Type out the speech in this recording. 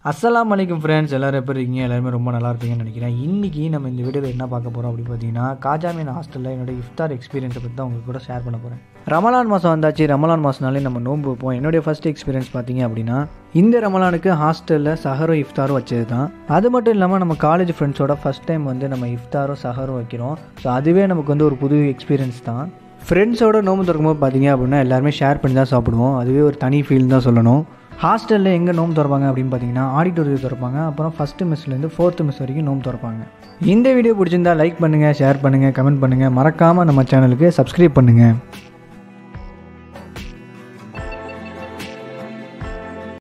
அஸ்ஸலாமு அலைக்கும் ஃப்ரெண்ட்ஸ் எல்லோரும் எப்படி இருக்கீங்க எல்லாருமே ரொம்ப நல்லா இருப்பீங்கன்னு நினைக்கிறேன் இன்றைக்கி நம்ம இந்த வீடியோவில் என்ன பார்க்க போகிறோம் அப்படின்னு பார்த்தீங்கன்னா காஜாமீன் ஹாஸ்டலில் என்னோட இஃப்தார் எக்ஸ்பீரியன்ஸை பற்றி தான் உங்களுக்கு கூட ஷேர் பண்ண போகிறேன் ரமலான் மாதம் வந்தாச்சு ரமலான் மாதம்னாலே நம்ம நோன்பு வைப்போம் என்னுடைய ஃபஸ்ட் எக்ஸ்பீரியன்ஸ் பார்த்தீங்க அப்படின்னா இந்த ரமலானுக்கு ஹாஸ்டலில் சஹரும் இஃப்தாரும் வச்சது தான் அது மட்டும் இல்லாமல் நம்ம காலேஜ் ஃப்ரெண்ட்ஸோட ஃபஸ்ட் டைம் வந்து நம்ம இஃப்தாரும் சஹரும் வைக்கிறோம் ஸோ அதுவே நமக்கு வந்து ஒரு புது எக்ஸ்பீரியன்ஸ் தான் ஃப்ரெண்ட்ஸோட நோம்பு திறக்கும்போது பார்த்தீங்க அப்படின்னா எல்லாருமே ஷேர் பண்ணி தான் சாப்பிடுவோம் அதுவே ஒரு தனி ஃபீல் தான் சொல்லணும் ஹாஸ்டலில் எங்கே நோம்பு திறப்பாங்க அப்படின்னு பார்த்தீங்கன்னா ஆடிட்டோரியல் திறப்பாங்க அப்புறம் ஃபஸ்ட்டு மிஸ்லேருந்து ஃபோர்த்து மிஸ் வரைக்கும் நோம்பு திறப்பாங்க இந்த வீடியோ பிடிச்சிருந்தா லைக் பண்ணுங்கள் ஷேர் பண்ணுங்கள் கமெண்ட் பண்ணுங்கள் மறக்காமல் நம்ம சேனலுக்கு சப்ஸ்கிரைப் பண்ணுங்கள்